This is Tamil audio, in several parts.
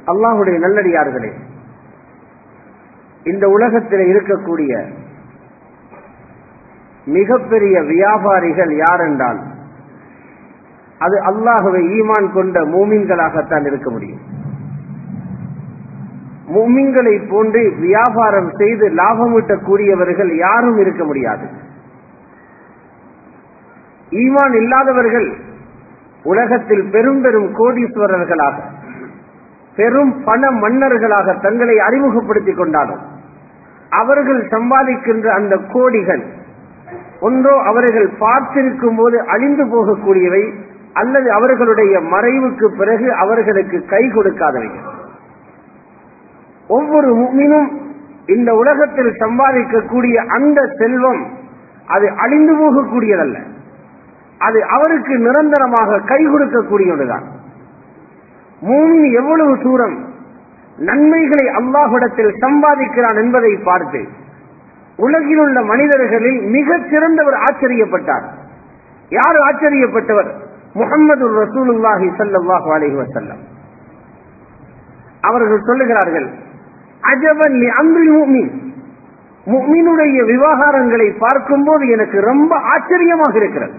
அல்லாஹுடைய நல்லடியார்களே இந்த உலகத்தில் இருக்கக்கூடிய மிகப்பெரிய வியாபாரிகள் யார் என்றால் அது அல்லாஹுவை ஈமான் கொண்ட மூமின்களாகத்தான் இருக்க முடியும் மூமின்களை போன்று வியாபாரம் செய்து லாபமீட்டக்கூடியவர்கள் யாரும் இருக்க முடியாது ஈமான் இல்லாதவர்கள் உலகத்தில் பெரும் பெரும் கோடீஸ்வரர்களாக பெரும் பண மன்னர்களாக தங்களை அறிமுகப்படுத்திக் கொண்டாலும் அவர்கள் சம்பாதிக்கின்ற அந்த கோடிகள் ஒன்றோ அவர்கள் பார்த்திருக்கும் போது அழிந்து போகக்கூடியவை அல்லது அவர்களுடைய மறைவுக்கு பிறகு அவர்களுக்கு கை கொடுக்காதவைகள் ஒவ்வொரு முக்மினும் இந்த உலகத்தில் சம்பாதிக்கக்கூடிய அந்த செல்வம் அது அழிந்து போகக்கூடியதல்ல அது அவருக்கு நிரந்தரமாக கை கொடுக்கக்கூடியதுதான் மூமின் எவ்வளவு தூரம் நன்மைகளை அல்லாஹிடத்தில் சம்பாதிக்கிறான் என்பதை பார்த்து உலகில் உள்ள மனிதர்களில் மிகச் சிறந்தவர் ஆச்சரியப்பட்டார் யார் ஆச்சரியப்பட்டவர் முகமது ரசூலுல்லாஹி சல்லாஹு அலஹி வசல்லம் அவர்கள் சொல்லுகிறார்கள் அஜபன் அம்பில் முக்மின் முக்மினுடைய விவகாரங்களை பார்க்கும்போது எனக்கு ரொம்ப ஆச்சரியமாக இருக்கிறது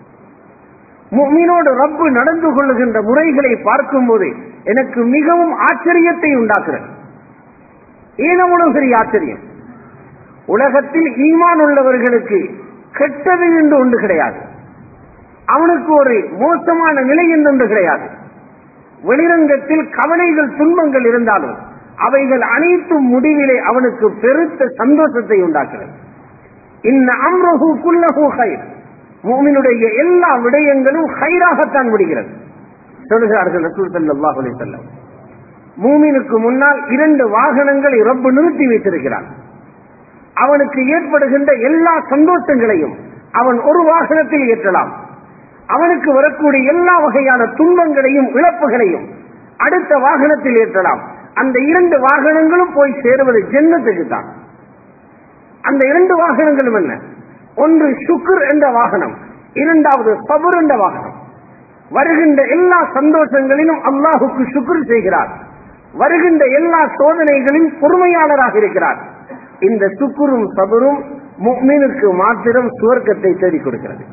முக்மினோடு ரப்பு நடந்து கொள்ளுகின்ற முறைகளை பார்க்கும்போது எனக்கு மிகவும் ஆச்சரியத்தை உண்டாக்குறது ஏன் அவ்வளவு பெரிய ஆச்சரியம் உலகத்தில் ஈமான் உள்ளவர்களுக்கு கெட்டது என்று ஒன்று கிடையாது அவனுக்கு ஒரு மோசமான நிலை என்று கிடையாது வெளிரங்கத்தில் கவலைகள் துன்பங்கள் இருந்தாலும் அவைகள் அனைத்தும் முடிவிலே அவனுக்கு பெருத்த சந்தோஷத்தை உண்டாக்குறது இந்த அம்ரஹு குல்லஹு ஹைர் மூமினுடைய எல்லா விடயங்களும் ஹைராகத்தான் முடிகிறது சொல்லுகிறார்கள் ரசூல் சல்லாஹ் அலி செல்லம் மூமினுக்கு முன்னால் இரண்டு வாகனங்களை ரப்பு நிறுத்தி வைத்திருக்கிறான் அவனுக்கு ஏற்படுகின்ற எல்லா சந்தோஷங்களையும் அவன் ஒரு வாகனத்தில் ஏற்றலாம் அவனுக்கு வரக்கூடிய எல்லா வகையான துன்பங்களையும் இழப்புகளையும் அடுத்த வாகனத்தில் ஏற்றலாம் அந்த இரண்டு வாகனங்களும் போய் சேருவது ஜென்னத்துக்கு தான் அந்த இரண்டு வாகனங்களும் என்ன ஒன்று சுக்குர் என்ற வாகனம் இரண்டாவது சபுர் என்ற வாகனம் வருகின்ற எல்லா சந்தோஷங்களிலும் அல்லாஹுக்கு சுக்குர் செய்கிறார் வருகின்ற எல்லா சோதனைகளிலும் பொறுமையாளராக இருக்கிறார் இந்த சுக்குரும் சபரும் முக்மீனுக்கு மாத்திரம் சுவர்க்கத்தை தேடிக் கொடுக்கிறது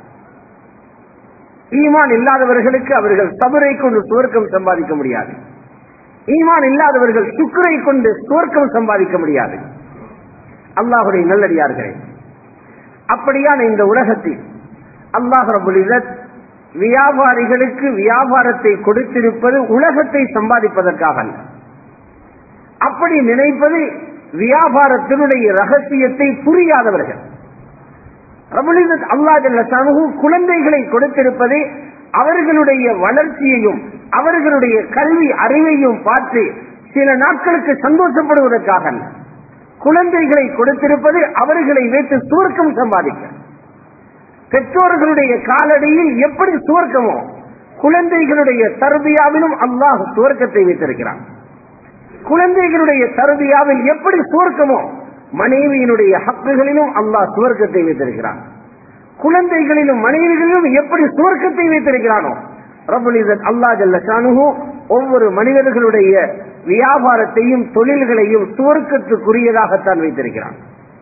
ஈமான் இல்லாதவர்களுக்கு அவர்கள் சபரை கொண்டு சுவர்க்கம் சம்பாதிக்க முடியாது ஈமான் இல்லாதவர்கள் சுக்கரை கொண்டு சுவர்க்கம் சம்பாதிக்க முடியாது அல்லாஹுடைய நல்லடியார்களே அப்படியான இந்த உலகத்தில் அல்லாஹ் ரபுல் வியாபாரிகளுக்கு வியாபாரத்தை கொடுத்திருப்பது உலகத்தை சம்பாதிப்பதற்காக அல்ல அப்படி நினைப்பது வியாபாரத்தினுடைய ரகசியத்தை புரியாதவர்கள் ரபுலிதத் அல்லா ஜல்லு குழந்தைகளை கொடுத்திருப்பது அவர்களுடைய வளர்ச்சியையும் அவர்களுடைய கல்வி அறிவையும் பார்த்து சில நாட்களுக்கு சந்தோஷப்படுவதற்காக அல்ல குழந்தைகளை கொடுத்திருப்பது அவர்களை வைத்து சுவர்க்கம் சம்பாதிக்க பெற்றோர்களுடைய காலடியில் எப்படி சுவர்க்கமோ குழந்தைகளுடைய தருபியாவிலும் அல்லாஹ் சுவர்க்கத்தை வைத்திருக்கிறான் குழந்தைகளுடைய தருபியாவில் எப்படி சுவர்க்கமோ மனைவியினுடைய ஹக்குகளிலும் அல்லாஹ் சுவர்க்கத்தை வைத்திருக்கிறான் குழந்தைகளிலும் மனைவிகளிலும் எப்படி சுவர்க்கத்தை வைத்திருக்கிறானோ ரபுலிசத் அல்லா ஜல்லஷானுகு ஒவ்வொரு மனிதர்களுடைய வியாபாரத்தையும் தொழில்களையும் சுவர்க்கத்துக்குரியதாகத்தான் வைத்திருக்கிறான்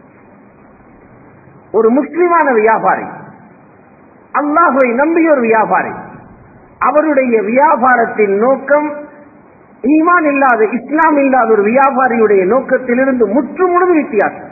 ஒரு முஸ்லிமான வியாபாரி அல்லாஹுவை நம்பிய ஒரு வியாபாரி அவருடைய வியாபாரத்தின் நோக்கம் ஈமான் இல்லாத இஸ்லாம் இல்லாத ஒரு வியாபாரியுடைய நோக்கத்திலிருந்து முற்றுமுழுது வித்தியாசம்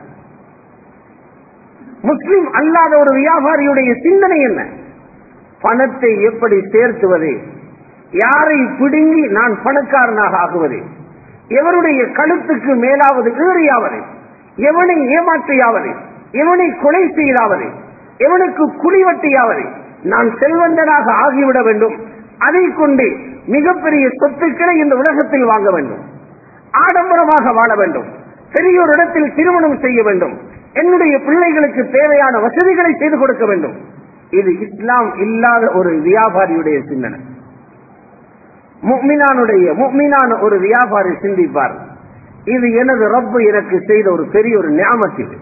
முஸ்லிம் அல்லாத ஒரு வியாபாரியுடைய சிந்தனை என்ன பணத்தை எப்படி சேர்த்துவது யாரை பிடுங்கி நான் பணக்காரனாக ஆகுவது எவருடைய கழுத்துக்கு மேலாவது ஏறியாவது எவனை ஏமாற்றியாவது எவனை கொலை செய்தாவது எவனுக்கு குடிவட்டியாவது நான் செல்வந்தனாக ஆகிவிட வேண்டும் அதை கொண்டு மிகப்பெரிய சொத்துக்களை இந்த உலகத்தில் வாங்க வேண்டும் ஆடம்பரமாக வாழ வேண்டும் பெரிய ஒரு இடத்தில் திருமணம் செய்ய வேண்டும் என்னுடைய பிள்ளைகளுக்கு தேவையான வசதிகளை செய்து கொடுக்க வேண்டும் இது இஸ்லாம் இல்லாத ஒரு வியாபாரியுடைய சிந்தனை முக்மினானுடைய முக்மினான ஒரு வியாபாரி சிந்திப்பார் இது எனது ரப்பு எனக்கு செய்த ஒரு பெரிய ஒரு ஞாபகம் இது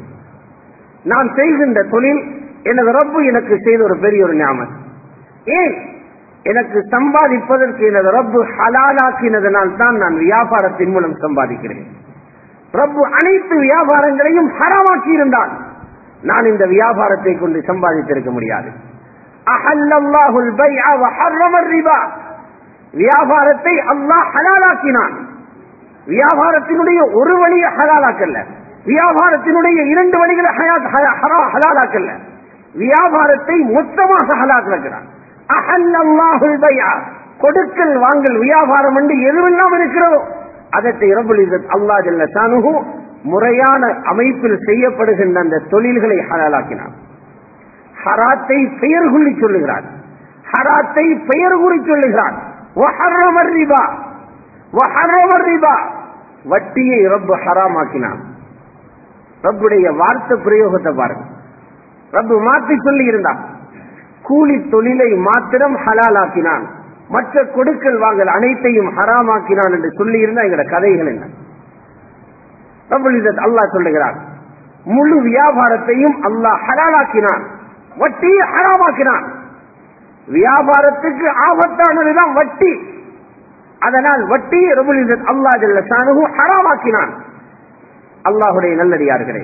நான் செய்கின்ற தொழில் எனது ரப்பு எனக்கு செய்த ஒரு பெரிய ஒரு ஞாபகம் ஏன் எனக்கு சம்பாதிப்பதற்கு எனது ரப்பு ஹலாலாக்கினதனால் தான் நான் வியாபாரத்தின் மூலம் சம்பாதிக்கிறேன் ரப்பு அனைத்து வியாபாரங்களையும் ஹராமாக்கி இருந்தால் நான் இந்த வியாபாரத்தை கொண்டு சம்பாதித்திருக்க முடியாது அஹல்லல்லாஹுல் பைஅ வ ஹர்ரம ரிபா வியாபாரத்தை அல்லாஹ் ஹலாலாக்கினான் வியாபாரத்தினுடைய ஒரு வழியை ஹலாலாக்கல்ல வியாபாரத்தினுடைய இரண்டு வழிகளை ஹலாலாக்கல்ல வியாபாரத்தை மொத்தமாக ஹலாக்கிறான் அஹல்லல்லாஹுல் பைஅ கொடுக்கல் வாங்கல் வியாபாரம் என்று எதுவெல்லாம் இருக்கிறதோ அதற்கு இரபுல் இஸ்ஸத் அல்லாஹ் ஜல்ல ஷானுஹு முறையான அமைப்பில் செய்யப்படுகின்ற அந்த தொழில்களை ஹலாலாக்கினான் ஹராத்தை பெயர் கூறி சொல்லுகிறான் ஹராத்தை பெயர் கூறி சொல்லுகிறான் வஹர்ரமர் ரிபா வஹர்ரமர் ரிபா வட்டியை ரப்பு ஹராமாக்கினான் ரப்புடைய வார்த்தை பிரயோகத்தை பாருங்க ரப்பு மாற்றி சொல்லி இருந்தான் கூலி தொழிலை மாத்திரம் ஹலாலாக்கினான் மற்ற கொடுக்கல் வாங்கல் அனைத்தையும் ஹராமாக்கினான் என்று சொல்லி இருந்தா எங்கட கதைகள் என்ன ரப்புல் இஸ்ஸத் அல்லாஹ் சொல்லுகிறான் முழு வியாபாரத்தையும் அல்லாஹ் ஹலாலாக்கினான் வட்டியை ஹராமாக்கினான் வியாபாரத்துக்கு ஆபத்தானதுதான் வட்டி அதனால் வட்டி ரபுல் இஸ்ஸத் அல்லாஹ் ஜல்ல ஷானுஹு ஹராமாக்கினான் அல்லாஹுடைய நல்லடியார்களே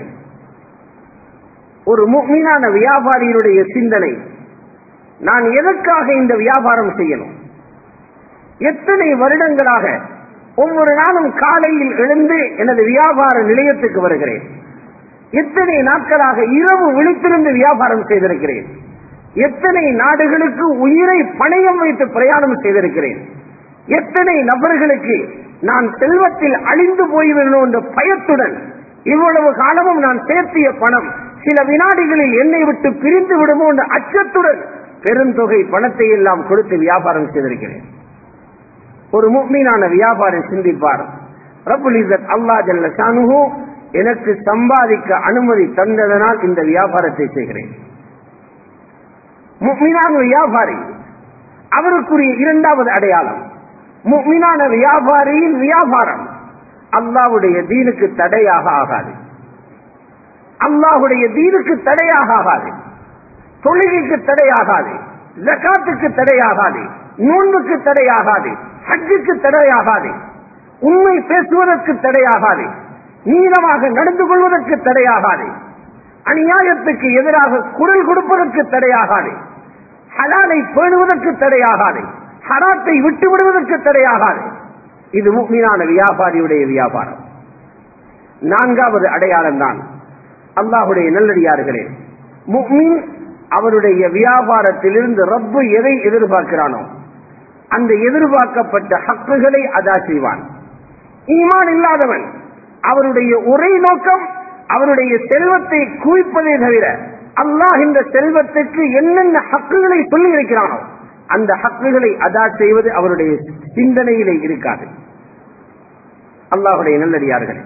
ஒரு முக்மீனான வியாபாரியினுடைய சிந்தனை நான் எதற்காக இந்த வியாபாரம் செய்யணும் எத்தனை வருடங்களாக ஒவ்வொரு நாளும் காலையில் எழுந்து எனது வியாபார நிலையத்துக்கு வருகிறேன் எத்தனை நாட்களாக இரவு விழித்திருந்து வியாபாரம் செய்திருக்கிறேன் எத்தனை நாடுகளுக்கு உயிரை பணயம் வைத்து பிரயாணம் செய்திருக்கிறேன் எத்தனை நபர்களுக்கு நான் செல்வத்தில் அழிந்து போய்விடணும் என்ற பயத்துடன் இவ்வளவு காலமும் நான் சேர்த்திய பணம் சில வினாடிகளில் என்னை விட்டு பிரிந்து விடுமோ என்ற அச்சத்துடன் பெருந்தொகை பணத்தை எல்லாம் கொடுத்து வியாபாரம் செய்திருக்கிறேன் ஒரு முக்மீனான வியாபாரி சிந்திப்பார் ரபுல் இசத் அல்லா ஜல்ல ஷானுஹு எனக்கு சம்பாதிக்க அனுமதி தந்ததனால் இந்த வியாபாரத்தை செய்கிறேன் முக்மீனான வியாபாரி அவருக்குரிய இரண்டாவது அடையாளம் முக்மீனான வியாபாரியின் வியாபாரம் அல்லாவுடைய தீனுக்கு தடையாக ஆகாது அல்லாஹுடைய தீனுக்கு தடையாக ஆகாது தொழுகைக்கு தடையாகாது ஜக்காத்துக்கு தடையாகாது நோன்புக்கு தடையாகாது ஹஜ்ஜுக்கு தடையாகாது உண்மை பேசுவதற்கு தடையாகாது நீளமாக நடந்து கொள்வதற்கு தடையாகாது அநியாயத்துக்கு எதிராக குரல் கொடுப்பதற்கு தடையாகாது ஹலாலை பேணுவதற்கு தடையாகாது ஹராத்தை விட்டு விடுவதற்கு தடையாகாது இது முக்மீனான வியாபாரியுடைய வியாபாரம் நான்காவது அடையாளம் தான் அல்லாஹுடைய நல்லடியார்களே முக்மின் அவருடைய வியாபாரத்திலிருந்து ரப்பு எதை எதிர்பார்க்கிறானோ அந்த எதிர்பார்க்கப்பட்ட ஹக்குகளை அதா செய்வான் ஈமான் இல்லாதவன் அவருடைய ஒரே நோக்கம் அவருடைய செல்வத்தை குவிப்பதே தவிர அல்லாஹ் இந்த செல்வத்துக்கு என்னென்ன ஹக்குகளை சொல்லி இருக்கிறானோ அந்த ஹக்குகளை அதா செய்வது அவருடைய சிந்தனையிலே இருக்காது அல்லாஹுடைய நல்லடியார்கள்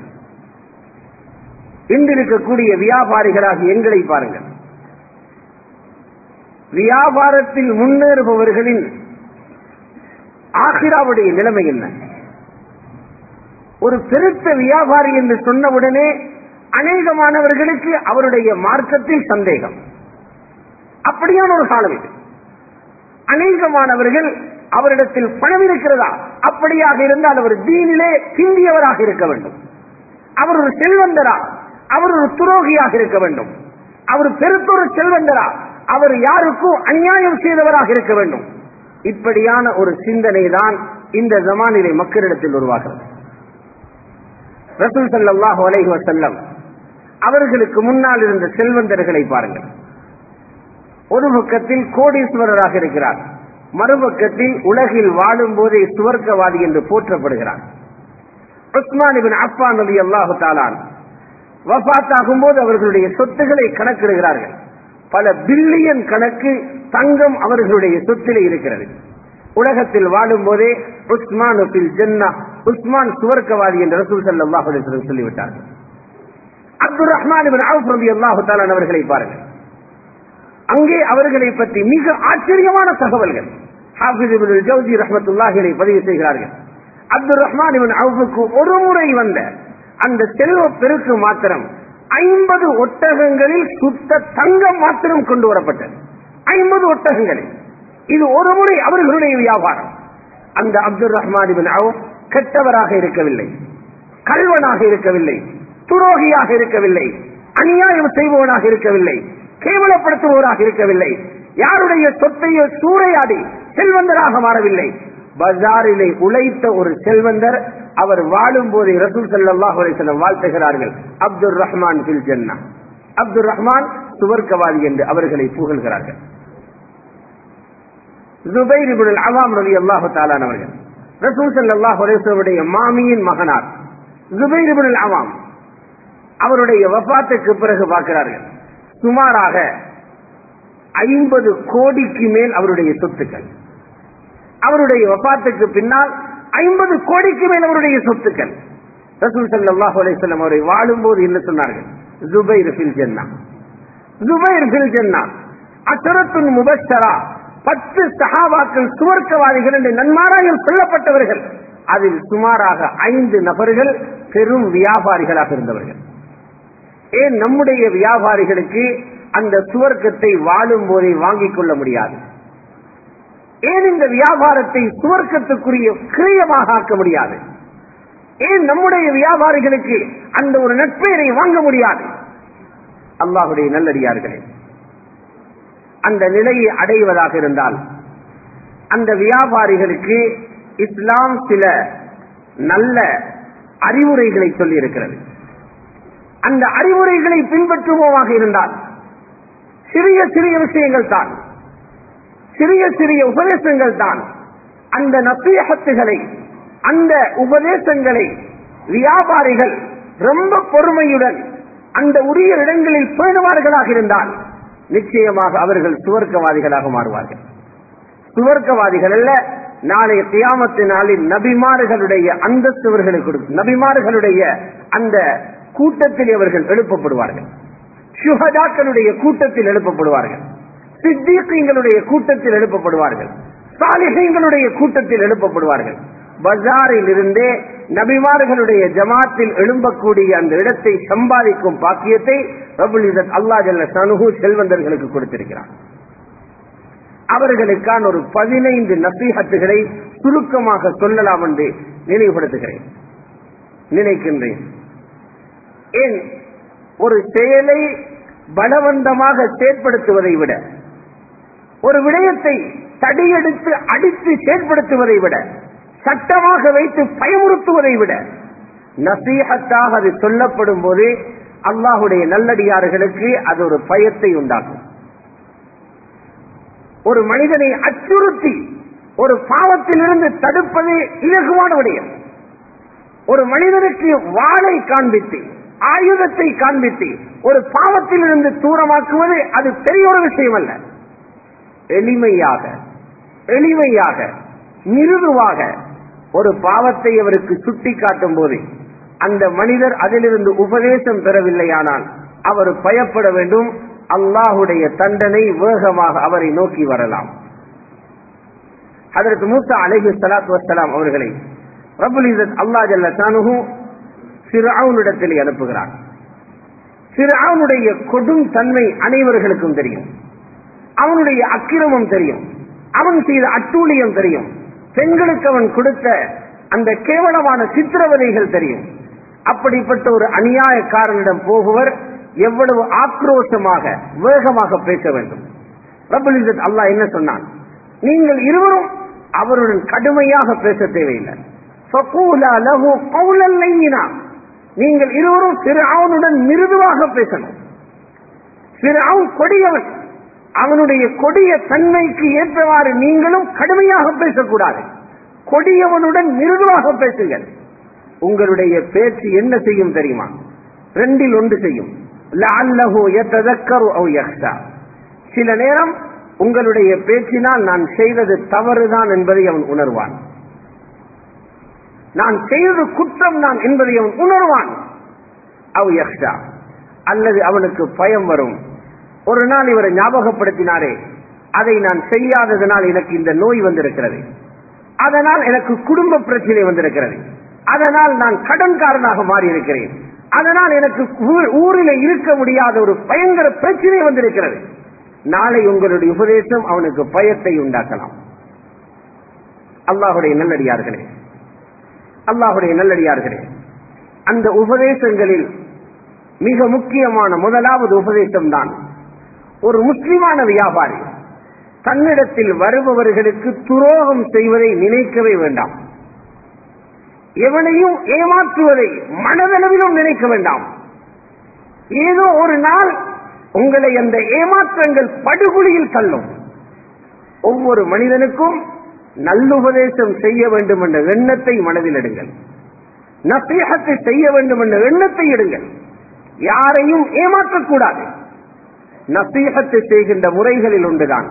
இன்றிருக்கக்கூடிய வியாபாரிகளாக எங்களை பாருங்கள் வியாபாரத்தில் முன்னேறுபவர்களின் ஆசிராவுடைய நிலைமை என்ன ஒரு பெருத்த வியாபாரி என்று சொன்னவுடனே அநேகமானவர்களுக்கு அவருடைய மார்க்கத்தில் சந்தேகம் அப்படியான ஒரு காலம் இது அநேகமானவர்கள் அவரிடத்தில் பணம் இருக்கிறதா அப்படியாக இருந்தால் அவர் தீனிலே பிந்தியவராக இருக்க வேண்டும் அவர் ஒரு செல்வந்தரா அவர் ஒரு துரோகியாக இருக்க வேண்டும் அவர் பெருத்தொரு செல்வந்தரா அவர் யாருக்கும் அநியாயம் செய்தவராக இருக்க வேண்டும் இப்படியான ஒரு சிந்தனை தான் இந்த ஜமானிலே மக்களிடத்தில் உருவாகிறது ரசூல் சல்லாஹு அலைஹி வசல்லம் அவர்களுக்கு முன்னால் இருந்த செல்வந்தர்களை பாருங்கள் ஒரு பக்கத்தில் கோடீஸ்வரராக இருக்கிறார் மறுபக்கத்தில் உலகில் வாழும் போதே சுவர்க்கவாதி என்று போற்றப்படுகிறார் உஸ்மான் இபின் அப்பான் அலி அல்லாஹு தாலான் வபாத்தாகும் போது அவர்களுடைய சொத்துக்களை கணக்கிடுகிறார்கள் பல பில்லியன் கணக்கு தங்கம் அவர்களுடைய சொத்திலே இருக்கிறது உலகத்தில் வாழும் போதே உஸ்மான் ஜன்னா உஸ்மான் சுவர்க்கவாதி என்று ரசூல் சல்லாஹ் சொல்லிவிட்டார்கள் அப்துல் ரஹ்மான் அல்லாஹு தாலான் அவர்களை பாருங்கள் அங்கே அவர்களை பற்றி மிக ஆச்சரியமான தகவல்கள் ஹாஃபிஸ் இப்னு ஜவுதி ரஹ்மத்துல்லாஹிகளை பதிவு செய்கிறார்கள் அப்துல் ரஹ்மான் இவன் அவுக்கு ஒரு முறை வந்த அந்த செல்வ பெருக்கு மாத்திரம் ஐம்பது ஒட்டகங்களில் சுத்த தங்கம் மாத்திரம் கொண்டு வரப்பட்டது ஐம்பது ஒட்டகங்களில் இது ஒரு முறை அவர்களுடைய வியாபாரம் அந்த அப்துல் ரஹ்மான் இபின் அவுப் கெட்டவராக இருக்கவில்லை கல்வனாக இருக்கவில்லை துரோகியாக இருக்கவில்லை அநியாயம் செய்பவனாக இருக்கவில்லை கேவலப்படுத்துபவராக இருக்கவில்லை யாருடைய சொத்தையோ சூறையாடி செல்வந்தராக மாறவில்லை பஜாரிலே உழைத்த ஒரு செல்வந்தர் அவர் வாழும் போது ரசூல் சல்லாஹ் அலிசல்லம் வாழ்த்துகிறார்கள் அப்துல் ரஹ்மான் பில் ஜன்னா அப்துல் ரஹ்மான் சுவர்க்கவாதி என்று அவர்களை புகழ்கிறார்கள் ஜுபைர் இப்னுல் அவாம் ரவி அல்லாஹு தாலான் அவர்கள் ரசூல் சல்லாஹ் அலிஸ்லமுடைய மாமியின் மகனார் ஜுபைர் இப்னுல் அவாம் அவருடைய வபாத்துக்கு பிறகு பார்க்கிறார்கள் சுமாராக ஐம்பது கோடிக்கு மேல் அவருடைய சொத்துக்கள் அவருடைய வபாத்துக்கு பின்னால் ஐம்பது கோடிக்கு மேல் அவருடைய சொத்துக்கள் ரசூல் சல்லாஹ் அலிஸ்லாம் அவரை வாழும்போது என்ன சொன்னார்கள் ஜுபைர் ஃபில் ஜன்னா ஜுபைர் ஃபில் ஜன்னா அசரத்துன் முபஷரா பத்து சஹாபாக்கள் சுவர்க்கவாதிகள் என்று நன்மாராயம் சொல்லப்பட்டவர்கள் அதில் சுமாராக ஐந்து நபர்கள் பெரும் வியாபாரிகளாக இருந்தவர்கள் ஏன் நம்முடைய வியாபாரிகளுக்கு அந்த சுவர்க்கத்தை வாழும் போதே வாங்கிக் கொள்ள முடியாது ஏன் இந்த வியாபாரத்தை சுவர்க்கத்துக்குரிய கிரியமாக ஆக்க முடியாது ஏன் நம்முடைய வியாபாரிகளுக்கு அந்த ஒரு நட்பெயரை வாங்க முடியாது அல்லாஹுடைய நல்லடியார்களே அந்த நிலையை அடைவதாக இருந்தால் அந்த வியாபாரிகளுக்கு இஸ்லாம் சில நல்ல அறிவுரைகளை சொல்லி இருக்கிறது அந்த அறிவுரைகளை பின்பற்றுவோமாக இருந்தால் சிறிய சிறிய விஷயங்கள் தான் சிறிய சிறிய உபதேசங்கள் தான் அந்த நசீகத்துகளை அந்த உபதேசங்களை வியாபாரிகள் ரொம்ப பொறுமையுடன் அந்த உரிய இடங்களில் பேணுவார்களாக இருந்தால் நிச்சயமாக அவர்கள் சுவர்க்கவாதிகளாக மாறுவார்கள் சுவர்க்கவாதிகள் அல்ல நாளைய தியாமத்து நாளில் நபிமார்களுடைய அந்தஸ்தவர்களுக்கு கொடுக்கும் நபிமார்களுடைய அந்த கூட்டத்தில் அவர்கள் எழுப்பப்படுவார்கள் சுகதாக்களுடைய கூட்டத்தில் எழுப்பப்படுவார்கள் சித்திகளுடைய கூட்டத்தில் எழுப்பப்படுவார்கள் சாலிகைகளுடைய கூட்டத்தில் எழுப்பப்படுவார்கள் பஜாரில் இருந்தே நபிமார்களுடைய ஜமாத்தில் எழும்பக்கூடிய அந்த இடத்தை சம்பாதிக்கும் பாக்கியத்தை அல்லா ஜல்ல சனுகு செல்வந்தர்களுக்கு கொடுத்திருக்கிறார் அவர்களுக்கான ஒரு பதினைந்து நசீகத்துகளை சுருக்கமாக சொல்லலாம் என்று நினைவுபடுத்துகிறேன் நினைக்கின்றேன் ஏன் ஒரு செயலை பலவந்தமாக செயற்படுத்துவதை விட ஒரு விடயத்தை தடியெடுத்து அடித்து செயற்படுத்துவதை விட சட்டமாக வைத்து பயமுறுத்துவதை விட நசீகத்தாக அது சொல்லப்படும் போது அல்லாஹுடைய நல்லடியார்களுக்கு அது ஒரு பயத்தை உண்டாக்கும் ஒரு மனிதனை அச்சுறுத்தி ஒரு பாவத்திலிருந்து தடுப்பது இலகுவான விடயம் ஒரு மனிதனுக்கு வாளை காண்பித்து ஆயுதத்தை காண்பித்து ஒரு பாவத்திலிருந்து தூரமாக்குவது அது பெரிய ஒரு விஷயம் அல்ல எளிமையாக எளிமையாக மிருதுவாக ஒரு பாவத்தை அவருக்கு சுட்டி காட்டும் போது அந்த மனிதர் அதிலிருந்து உபதேசம் பெறவில்லையானால் அவர் பயப்பட வேண்டும் அல்லாஹுடைய தண்டனை வேகமாக அவரை நோக்கி வரலாம் அதற்கு மூசா அலஹி சலாத்து வசலாம் அவர்களை ரபுல் இசத் அல்லா ஜல்ல சானுகு சிறாவுனிடத்தில் அனுப்புகிறார் சிறாவுனுடைய கொடும் தன்மை அனைவர்களுக்கும் தெரியும் அவனுடைய அக்கிரமம் தெரியும் அவன் செய்த அட்டூழியம் தெரியும் பெண்களுக்கு அவன் கொடுத்த அந்த கேவலமான சித்திரவதைகள் தெரியும் அப்படிப்பட்ட ஒரு அநியாயக்காரனிடம் போகுவர் எவ்வளவு ஆக்ரோஷமாக வேகமாக பேச வேண்டும் ரபுல் இசத் அல்லா என்ன சொன்னான் நீங்கள் இருவரும் அவருடன் கடுமையாக பேச தேவையில்லை நீங்கள் இருவரும் சிறாவுனுடன் மிருதுவாக பேசணும் சிறாவும் கொடியவன் அவனுடைய கொடிய தன்மைக்கு ஏற்றவாறு நீங்களும் கடுமையாக பேசக்கூடாது கொடியவனுடன் மிருதுவாக பேசுங்கள் உங்களுடைய பேச்சு என்ன செய்யும் தெரியுமா ரெண்டில் ஒன்று செய்யும் சில நேரம் உங்களுடைய பேச்சினால் நான் செய்தது தவறுதான் என்பதை அவன் உணர்வான் நான் செய்தது குற்றம் தான் என்பதை அவன் உணர்வான் அவ் யக்ஷா அல்லது அவனுக்கு பயம் வரும் ஒரு நாள் இவரை ஞாபகப்படுத்தினாரே அதை நான் செய்யாததனால் எனக்கு இந்த நோய் வந்திருக்கிறது அதனால் எனக்கு குடும்ப பிரச்சனை வந்திருக்கிறது அதனால் நான் கடன்காரனாக மாறி இருக்கிறேன் அதனால் எனக்கு ஊரில் இருக்க முடியாத ஒரு பயங்கர பிரச்சனை வந்திருக்கிறது நாளை உங்களுடைய உபதேசம் அவனுக்கு பயத்தை உண்டாக்கலாம் அல்லாஹுடைய நல்லடியார்களே அல்லாஹுடைய நல்லடியார்களே அந்த உபதேசங்களில் மிக முக்கியமான முதலாவது உபதேசம் தான் ஒரு முஸ்லிமான வியாபாரி தன்னிடத்தில் வருபவர்களுக்கு துரோகம் செய்வதை நினைக்கவே வேண்டாம் எவனையும் ஏமாற்றுவதை மனதளவிலும் நினைக்க வேண்டாம் ஏதோ ஒரு நாள் உங்களை அந்த ஏமாற்றங்கள் படுகொலியில் தள்ளும் ஒவ்வொரு மனிதனுக்கும் நல்லுபதேசம் செய்ய வேண்டும் என்ற எண்ணத்தை மனதில் எடுங்கள் நசீகத்தை செய்ய வேண்டும் என்ற எண்ணத்தை எடுங்கள் யாரையும் ஏமாற்றக்கூடாது நசீகத்தை செய்கின்ற முறைகளில் ஒன்றுதான்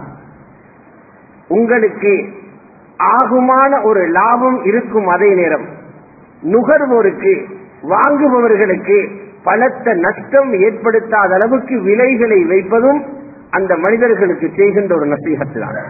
உங்களுக்கு ஆகுமான ஒரு லாபம் இருக்கும் அதே நேரம் நுகர்வோருக்கு வாங்குபவர்களுக்கு பலத்த நஷ்டம் ஏற்படுத்தாத அளவுக்கு விலைகளை வைப்பதும் அந்த மனிதர்களுக்கு செய்கின்ற ஒரு நசீகத்து தான்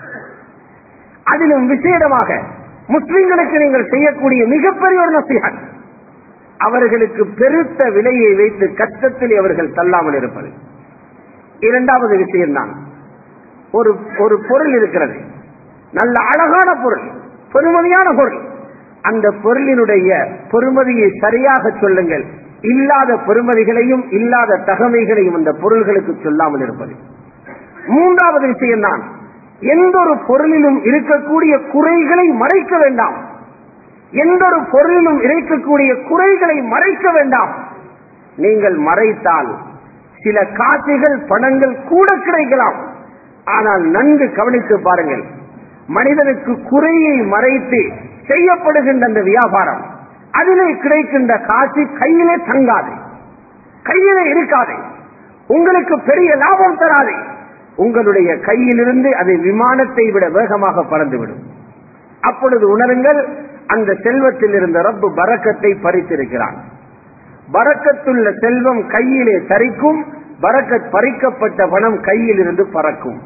அதிலும் விசேடமாக முஸ்லிம்களுக்கு நீங்கள் செய்யக்கூடிய மிகப்பெரிய ஒரு நசீகத் அவர்களுக்கு பெருத்த விலையை வைத்து கஷ்டத்தில் அவர்கள் தள்ளாமல் இருப்பது இரண்டாவது விஷயம்தான் ஒரு ஒரு பொருள் இருக்கிறது நல்ல அழகான பொருள் பெருமதியான பொருள் அந்த பொருளினுடைய பெருமதியை சரியாக சொல்லுங்கள் இல்லாத பெருமதிகளையும் இல்லாத தகமைகளையும் அந்த பொருள்களுக்கு சொல்லாமல் இருப்பது மூன்றாவது விஷயம்தான் எந்த ஒரு பொருளிலும் இருக்கக்கூடிய குறைகளை மறைக்க வேண்டாம் எந்த ஒரு பொருளிலும் இருக்கக்கூடிய குறைகளை மறைக்க வேண்டாம் நீங்கள் மறைத்தால் சில காட்சிகள் பணங்கள் கூட கிடைக்கலாம் ஆனால் நன்கு கவனித்து பாருங்கள் மனிதனுக்கு குறையை மறைத்து செய்யப்படுகின்ற அந்த வியாபாரம் அதிலே கிடைக்கின்ற காட்சி கையிலே தங்காது கையிலே இருக்காது உங்களுக்கு பெரிய லாபம் தராது உங்களுடைய கையிலிருந்து அது விமானத்தை விட வேகமாக பறந்துவிடும் அப்பொழுது உணருங்கள் அந்த செல்வத்தில் இருந்த ரப்பு பறக்கத்தை பறித்திருக்கிறான் பறக்கத்துள்ள செல்வம் கையிலே தரிக்கும் பறக்கத் பறிக்கப்பட்ட பணம் கையில் இருந்து பறக்கும்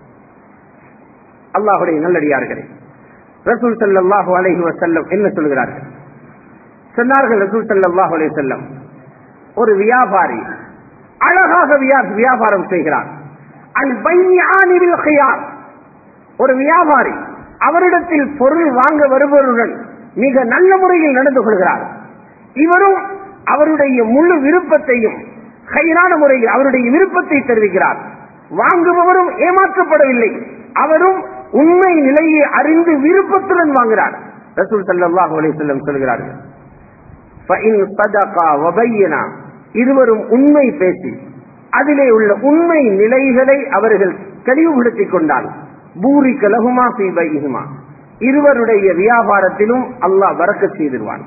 அல்லாஹுடைய நல்லடியார்களே ரசூல் சல்லாஹூ அலஹி வசல்லம் என்ன சொல்கிறார்கள் சொன்னார்கள் ரசூல் சல்லாஹூ அலி செல்லம் ஒரு வியாபாரி அழகாக வியாபாரம் செய்கிறார் அல் பையானில் கையார் ஒரு வியாபாரி அவரிடத்தில் பொருள் வாங்க வருபவருடன் மிக நல்ல முறையில் நடந்து கொள்கிறார் இவரும் அவருடைய முழு விருப்பத்தையும் கைரான முறையில் அவருடைய விருப்பத்தை தெரிவிக்கிறார் வாங்குபவரும் ஏமாற்றப்படவில்லை அவரும் உண்மை நிலையை அறிந்து விருப்பத்துடன் வாங்குகிறார் ரசூல் சல்லாஹூ அலிசல்லம் சொல்கிறார்கள் இருவரும் உண்மை பேசி அதிலே உள்ள உண்மை நிலைகளை அவர்கள் தெளிவுபடுத்திக் கொண்டால் பூரி கலகுமா பைகுமா இருவருடைய வியாபாரத்திலும் அல்லாஹ் வரக்க செய்திருவான்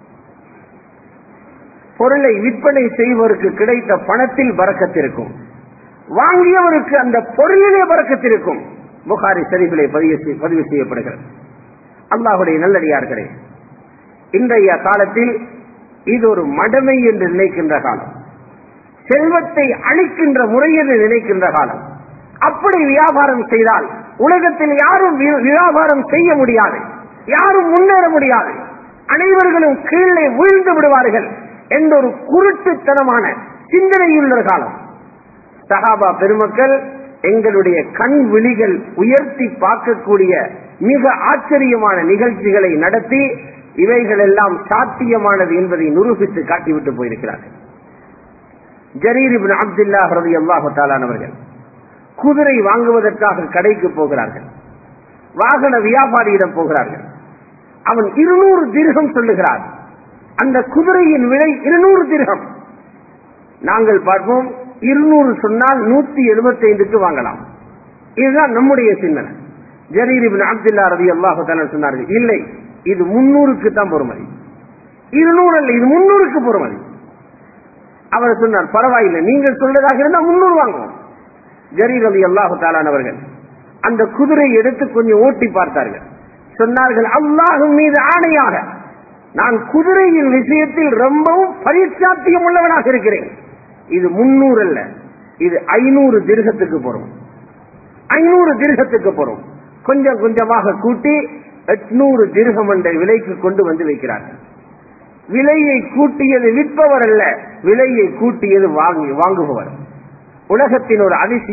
பொருளை விற்பனை செய்வதற்கு கிடைத்த பணத்தில் பறக்கத்திருக்கும் வாங்கியவருக்கு அந்த பொருளிலே பறக்கத்திருக்கும் புகாரி சரிகளை பதிவு செய்யப்படுகிறது அல்லாஹுடைய நல்லடியார்களே இன்றைய காலத்தில் இது ஒரு மடமை என்று நினைக்கின்ற காலம் செல்வத்தை அழிக்கின்ற முறை என்று நினைக்கின்ற காலம் அப்படி வியாபாரம் செய்தால் உலகத்தில் யாரும் வியாபாரம் செய்ய முடியாது யாரும் முன்னேற முடியாது அனைவர்களும் கீழே வீழ்ந்து விடுவார்கள் என்ற ஒரு குருட்டுத்தனமான சிந்தனையுள்ள காலம் சகாபா பெருமக்கள் எங்களுடைய கண் விழிகள் உயர்த்தி பார்க்கக்கூடிய மிக ஆச்சரியமான நிகழ்ச்சிகளை நடத்தி இவைகள் எல்லாம் சாத்தியமானது என்பதை நிரூபித்து காட்டிவிட்டு போயிருக்கிறார்கள் ஜரீர் இபின் அப்துல்லா ஹரதி அல்லாஹு தாலானவர்கள் குதிரை வாங்குவதற்காக கடைக்கு போகிறார்கள் வாகன வியாபாரியிடம் போகிறார்கள் அவன் இருநூறு திருகம் சொல்லுகிறார் அந்த குதிரையின் விலை இருநூறு திருகம் நாங்கள் பார்ப்போம் இருநூறு சொன்னால் நூத்தி எழுபத்தி ஐந்துக்கு வாங்கலாம் இதுதான் நம்முடைய சிந்தனை ஜரீர் இபின் அப்துல்லா ரவி அல்லாஹு சொன்னார்கள் இல்லை இது முன்னூறுக்கு தான் பொறுமதி இருநூறு அல்ல இது முன்னூறுக்கு பொறுமதி அவர் சொன்னார் பரவாயில்லை நீங்கள் சொல்றதாக இருந்தால் முன்னூறு வாங்குவோம் ஜரீர் அலி அல்லாஹு தாலானவர்கள் அந்த குதிரை எடுத்து கொஞ்சம் ஓட்டி பார்த்தார்கள் சொன்னார்கள் அல்லாஹும் மீது ஆணையாக நான் குதிரையின் விஷயத்தில் ரொம்பவும் பரிசாத்தியம் உள்ளவனாக இருக்கிறேன் இது முன்னூறு அல்ல இது ஐநூறு திருகத்துக்கு போறோம் ஐநூறு திருகத்துக்கு போறோம் கொஞ்சம் கொஞ்சமாக கூட்டி எட்நூறு திருகம் என்ற விலைக்கு கொண்டு வந்து வைக்கிறார்கள் விலையை கூட்டியது விற்பவர் அல்ல விலையை கூட்டியது வாங்கி வாங்குபவர் உலகத்தின் ஒரு அதிசயம்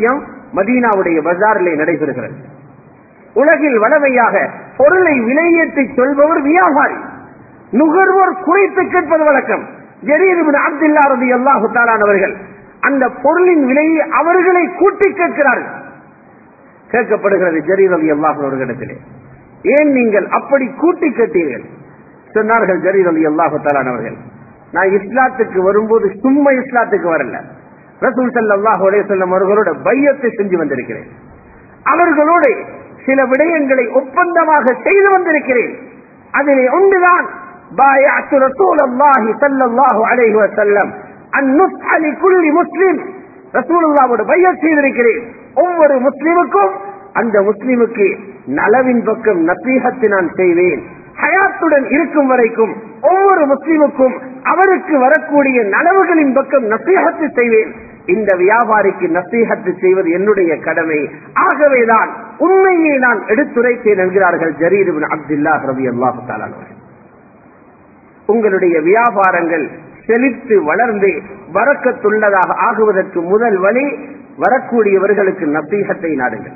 மதீனாவுடைய பஜாரிலே நடைபெறுகிறது உலகில் வளமையாக பொருளை விலையேற்றி சொல்பவர் வியாபாரி நுகர்வோர் குறைத்து கேட்பது வழக்கம் ஜரீர் அப்துல்லா ரதி அல்லாஹு அவர்கள் அந்த பொருளின் விலையை அவர்களை கூட்டி கேட்கிறார்கள் கேட்கப்படுகிறது ஜரீர் அலி அல்லாஹ் அவர்களிடத்திலே ஏன் நீங்கள் அப்படி கூட்டி கேட்டீர்கள் சொன்னார்கள் ஜரீர் அலி அல்லாஹு அவர்கள் நான் இஸ்லாத்துக்கு வரும்போது சும்மா இஸ்லாத்துக்கு வரல ரசூல் சல்லாஹ் அலையம் அவர்களோட பையத்தை செஞ்சு வந்திருக்கிறேன் அவர்களோடு சில விடயங்களை ஒப்பந்தமாக செய்து வந்திருக்கிறேன் அதிலே ஒன்றுதான் بايعت رسول الله صلى الله عليه وسلم النصح لكل مسلم رسول الله பையத் செய்திருக்கிறேன் ஒவ்வொரு முஸ்லிமுக்கும் அந்த முஸ்லிமுக்கு நலவின் பக்கம் நசீகத்தை நான் செய்வேன் ஹயாத்துடன் இருக்கும் வரைக்கும் ஒவ்வொரு முஸ்லிமுக்கும் அவருக்கு வரக்கூடிய நலவுகளின் பக்கம் நசீகத்து செய்வேன் இந்த வியாபாரிக்கு நசீகத்து செய்வது என்னுடைய கடமை ஆகவேதான் உண்மையை நான் எடுத்துரைத்தேன் என்கிறார்கள் ஜரீர் அப்துல்லா ரவி அல்லாஹு தாலானவர்கள் உங்களுடைய வியாபாரங்கள் செழித்து வளர்ந்து வரக்கத்துள்ளதாக ஆகுவதற்கு முதல் வழி வரக்கூடியவர்களுக்கு நசீகத்தை நாடுங்கள்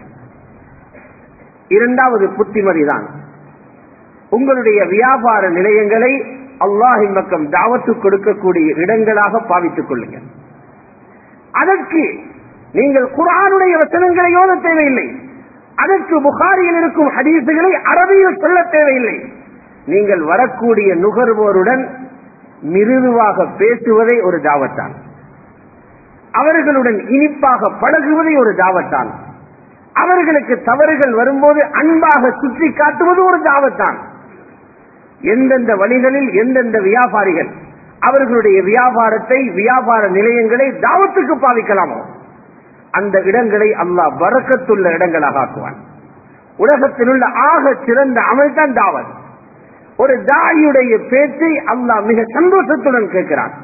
இரண்டாவது புத்திமதிதான் உங்களுடைய வியாபார நிலையங்களை அல்லாஹின் பக்கம் தாவத்து கொடுக்கக்கூடிய இடங்களாக பாவித்துக் கொள்ளுங்கள் அதற்கு நீங்கள் குரானுடைய வசனங்களை ஓத தேவையில்லை அதற்கு புகாரியில் இருக்கும் ஹதீசுகளை அரபியில் சொல்ல தேவையில்லை நீங்கள் வரக்கூடிய நுகர்வோருடன் மிருதுவாக பேசுவதை ஒரு தாவத்தான் அவர்களுடன் இனிப்பாக பழகுவதை ஒரு தாவத்தான் அவர்களுக்கு தவறுகள் வரும்போது அன்பாக சுற்றி காட்டுவது ஒரு தாவத்தான் எந்தெந்த வழிகளில் எந்தெந்த வியாபாரிகள் அவர்களுடைய வியாபாரத்தை வியாபார நிலையங்களை தாவத்துக்கு பாவிக்கலாமோ அந்த இடங்களை அல்லாஹ் வரக்கத்துள்ள இடங்களாக ஆக்குவான் உலகத்தில் உள்ள ஆக சிறந்த அமல் தான் தாவத் ஒரு தாயுடைய பேச்சை அல்லாஹ் மிக சந்தோஷத்துடன் கேட்கிறான்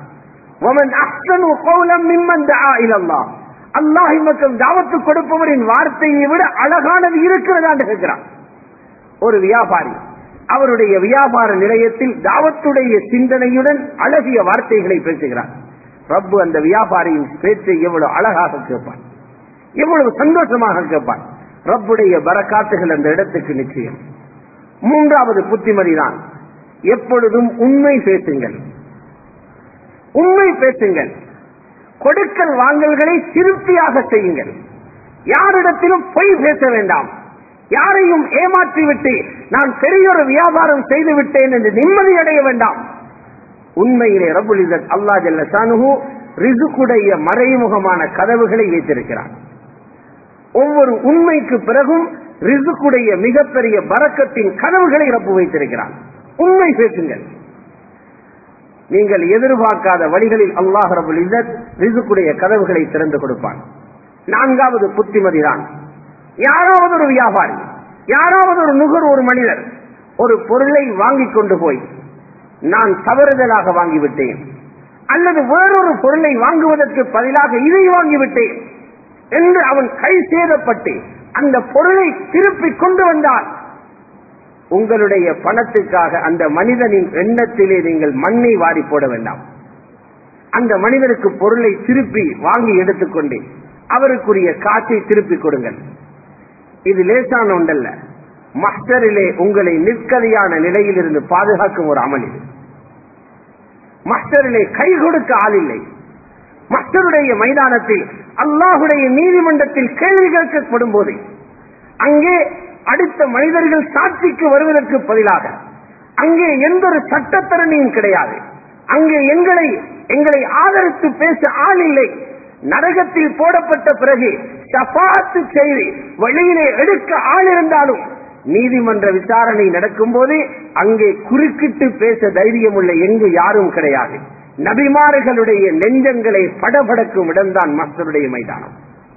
அல்லாஹ் மக்கள் தாவத்து கொடுப்பவரின் வார்த்தையை விட அழகானது இருக்கிறதா என்று கேட்கிறான் ஒரு வியாபாரி அவருடைய வியாபார நிலையத்தில் தாவத்துடைய சிந்தனையுடன் அழகிய வார்த்தைகளை பேசுகிறார் ரப்பு அந்த வியாபாரியின் பேச்சை எவ்வளவு அழகாக கேட்பான் எவ்வளவு சந்தோஷமாக கேட்பான் ரப்புடைய பரக்காத்துகள் அந்த இடத்துக்கு நிச்சயம் மூன்றாவது புத்திமதிதான் எப்பொழுதும் உண்மை பேசுங்கள் உண்மை பேசுங்கள் கொடுக்கல் வாங்கல்களை திருப்தியாக செய்யுங்கள் யாரிடத்திலும் பொய் பேச வேண்டாம் யாரையும் ஏமாற்றிவிட்டு நான் பெரியொரு வியாபாரம் செய்து விட்டேன் என்று நிம்மதி அடைய வேண்டாம் உண்மையிலே ரபுல் இசத் அல்லா ஜல்ல சானுகு ரிசுக்குடைய மறைமுகமான கதவுகளை வைத்திருக்கிறார் ஒவ்வொரு உண்மைக்கு பிறகும் ரிசுக்குடைய மிகப்பெரிய பறக்கத்தின் கனவுகளை ரப்பு வைத்திருக்கிறான் உண்மை பேசுங்கள் நீங்கள் எதிர்பார்க்காத வழிகளில் அல்லாஹ் ரபுல் இசத் ரிசுக்குடைய கதவுகளை திறந்து கொடுப்பான் நான்காவது புத்திமதிதான் யாராவது ஒரு வியாபாரி யாராவது ஒரு நுகர் ஒரு மனிதர் ஒரு பொருளை வாங்கிக் கொண்டு போய் நான் தவறுதலாக வாங்கிவிட்டேன் அல்லது வேறொரு பொருளை வாங்குவதற்கு பதிலாக இதை வாங்கிவிட்டேன் என்று அவன் கை சேதப்பட்டு அந்த பொருளை திருப்பி கொண்டு வந்தால் உங்களுடைய பணத்துக்காக அந்த மனிதனின் எண்ணத்திலே நீங்கள் மண்ணை வாரி போட வேண்டாம் அந்த மனிதனுக்கு பொருளை திருப்பி வாங்கி எடுத்துக்கொண்டு அவருக்குரிய காசை திருப்பி கொடுங்கள் இது லேசான ஒன்றல்ல மஸ்டரிலே உங்களை நிற்கதியான நிலையில் இருந்து பாதுகாக்கும் ஒரு அமல் இது மஸ்டரிலே கை கொடுக்க ஆள் இல்லை மஸ்டருடைய மைதானத்தில் அல்லாஹுடைய நீதிமன்றத்தில் கேள்வி கேட்கப்படும் போது அங்கே அடுத்த மனிதர்கள் சாட்சிக்கு வருவதற்கு பதிலாக அங்கே எந்த ஒரு சட்டத்தரணியும் கிடையாது அங்கே எங்களை எங்களை ஆதரித்து பேச ஆள் இல்லை நரகத்தில் போடப்பட்ட பிறகு சபாத்து செய்து வழியிலே எடுக்க ஆள் இருந்தாலும் நீதிமன்ற விசாரணை நடக்கும் போது அங்கே குறுக்கிட்டு பேச தைரியம் உள்ள எங்கு யாரும் கிடையாது நபிமார்களுடைய நெஞ்சங்களை படபடக்கும் இடம்தான் மஸ்தருடைய மைதானம்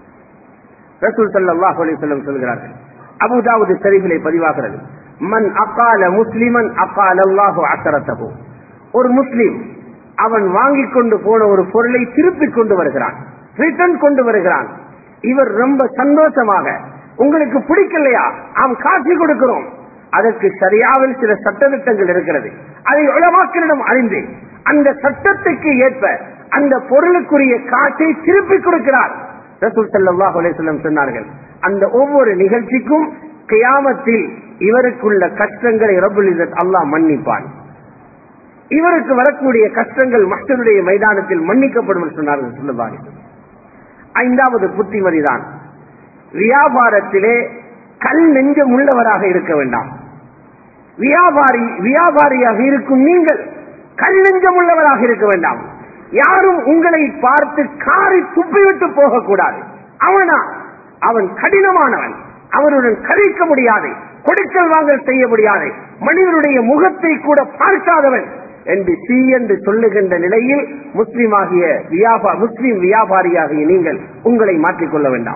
ரசூல் சல்லாஹ் அலிசல்லம் சொல்கிறார்கள் அபுதாவது சரிகளை பதிவாகிறது மன் அக்கால முஸ்லிமன் அக்கால் அல்லாஹு அசரத்தபு ஒரு முஸ்லிம் அவன் வாங்கிக் கொண்டு போன ஒரு பொருளை திருப்பிக் கொண்டு வருகிறான் ரிட்டர்ன் கொண்டு வருகிறான் இவர் ரொம்ப சந்தோஷமாக உங்களுக்கு பிடிக்கலையா அவன் காட்சி கொடுக்கிறோம் அதற்கு சரியாவில் சில சட்டத்திட்டங்கள் இருக்கிறது அதை உலமாக்களிடம் அறிந்து அந்த சட்டத்துக்கு ஏற்ப அந்த பொருளுக்குரிய காசை திருப்பி கொடுக்கிறார் ரசூல் ஸல்லல்லாஹு அலைஹி வஸல்லம் சொன்னார்கள் அந்த ஒவ்வொரு நிகழ்ச்சிக்கும் கியாமத்தில் இவருக்குள்ள கஷ்டங்களை ரப்புல் இஸ்ஸத் அல்லாஹ் மன்னிப்பான் இவருக்கு வரக்கூடிய கஷ்டங்கள் மக்களுடைய மைதானத்தில் மன்னிக்கப்படும் என்று சொன்னார்கள் ஸல்லல்லாஹு அலைஹி வஸல்லம். ஐந்தாவது புத்திமதிதான் வியாபாரத்திலே கல் நெஞ்சம் உள்ளவராக இருக்க வேண்டாம் வியாபாரி வியாபாரியாக இருக்கும் நீங்கள் கல் நெஞ்சம் உள்ளவராக இருக்க வேண்டாம் யாரும் உங்களை பார்த்து காரி துப்பிவிட்டு போகக்கூடாது அவனா அவன் கடினமானவன் அவனுடன் கழிக்க முடியாது கொடுக்கல் வாங்கல் செய்ய முடியாது மனிதனுடைய முகத்தை கூட பார்க்காதவன் என்று சி என்று சொல்லுகின்ற நிலையில் முஸ்லிமாகிய வியாபா முஸ்லிம் வியாபாரியாகிய நீங்கள் உங்களை மாற்றிக்கொள்ள வேண்டாம்